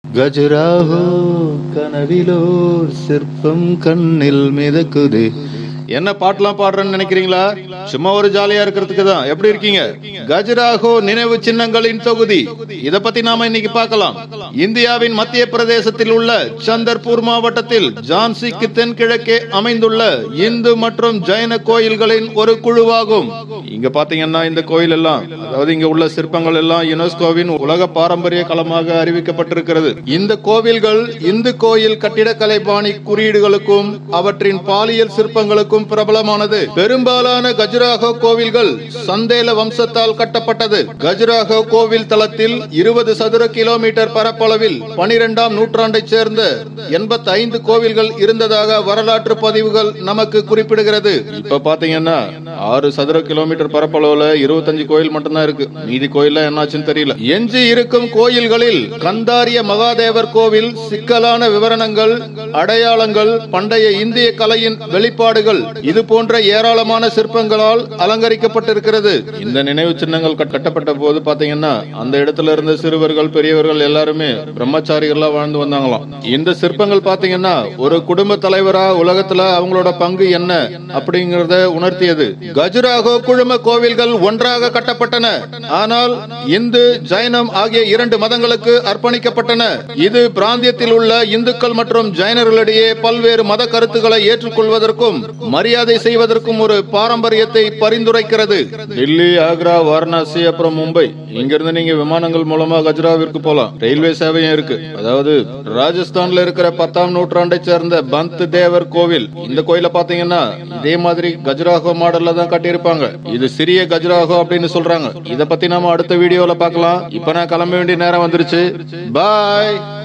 கஜுராஹோ கனவிலோர் சிற்பம் கண்ணில் மிதக்குது என்ன பாட்டெல்லாம் பாடுறேன்னு நினைக்கிறீங்களா சும்மா ஒரு ஜாலியா இருக்கிறதுக்கு தான் எப்படி இருக்கீங்க கஜுராஹோ நினைவு சின்னங்களின் தொகுதி இத பத்தி நாம இன்னைக்கு பார்க்கலாம் இந்தியாவின் மத்திய பிரதேசத்தில் உள்ள சந்தர்பூர் மாவட்டத்தில் ஜான்சிக்கு தென்கிழக்கே அமைந்துள்ள இந்து மற்றும் ஜைன கோயில்களின் ஒரு குழுவாகும் இங்க பாத்தீங்கன்னா இந்த கோயில் எல்லாம் அதாவது இங்க உள்ள சிற்பங்கள் எல்லாம் யுனெஸ்கோவின் உலக பாரம்பரிய களமாக அறிவிக்கப்பட்டிருக்கிறது இந்த கோவில்கள் இந்து கோயில் கட்டிடக்கலை பாணி குறியீடுகளுக்கும் அவற்றின் பாலியல் சிற்பங்களுக்கும் பிரபலமானது பெரும்பாலான கஜுராஹோ கோவில்கள் சந்தேல வம்சத்தால் கட்டப்பட்டது கஜுராஹோ கோவில் தளத்தில் இருபது சதுர கிலோமீட்டர் பரப்பளவில் பனிரெண்டாம் நூற்றாண்டைச் சேர்ந்த எண்பத்தி ஐந்து கோவில்கள் இருந்ததாக வரலாற்று பதிவுகள் நமக்கு குறிப்பிடுகிறது இப்ப பாத்தீங்கன்னா ஆறு சதுர கிலோமீட்டர் பரப்பளவுல இருபத்தஞ்சு கோயில் மட்டும்தான் இருக்கு மீதி கோயில்ல என்னாச்சுன்னு தெரியல எஞ்சி இருக்கும் கோயில்களில் கந்தாரிய மகாதேவர் கோவில் சிக்கலான விவரணங்கள் அடையாளங்கள் பண்டைய இந்திய கலையின் வெளிப்பாடுகள் இது போன்ற ஏராளமான சிற்பங்களால் அலங்கரிக்கப்பட்டிருக்கிறது இந்த நினைவு சின்னங்கள் கட்ட- கட்டப்பட்ட போது பாத்தீங்கன்னா அந்த இடத்துல இருந்த சிறுவர்கள் பெரியவர்கள் எல்லாருமே பிரம்மச்சாரிகளா வாழ்ந்து வந்தாங்களாம் இந்த சிற்பங்கள் பாத்தீங்கன்னா ஒரு குடும்ப தலைவரா உலகத்துல அவங்களோட பங்கு என்ன அப்படிங்கறத உணர்த்தியது கஜுராகோ குழும கோவில்கள் ஒன்றாக கட்டப்பட்டன ஆனால் இந்து ஜைனம் ஆகிய இரண்டு மதங்களுக்கு அர்ப்பணிக்கப்பட்டன இது பிராந்தியத்தில் உள்ள இந்துக்கள் மற்றும் ஜைனர்களிடையே பல்வேறு மத கருத்துக்களை ஏற்றுக்கொள்வதற்கும் மரியாதை செய்வதற்கும் ஒரு பாரம்பரியத்தை பரிந்துரைக்கிறது டெல்லி ஆக்ரா வாரணாசி அப்புறம் மும்பை இங்கிருந்து நீங்க விமானங்கள் மூலமா கஜ்ராவிற்கு போலாம் ரயில்வே சேவையும் இருக்கு அதாவது ராஜஸ்தான்ல இருக்கிற பத்தாம் நூற்றாண்டை சேர்ந்த பந்த் தேவர் கோவில் இந்த கோயில பாத்தீங்கன்னா இதே மாதிரி கஜ்ராஹோ மாடல்ல தான் கட்டியிருப்பாங்க இது சிறிய கஜ்ராஹோ அப்படின்னு சொல்றாங்க இத பத்தி நாம அடுத்த வீடியோல பார்க்கலாம் இப்ப நான் கிளம்ப வேண்டிய நேரம் வந்துருச்சு பாய்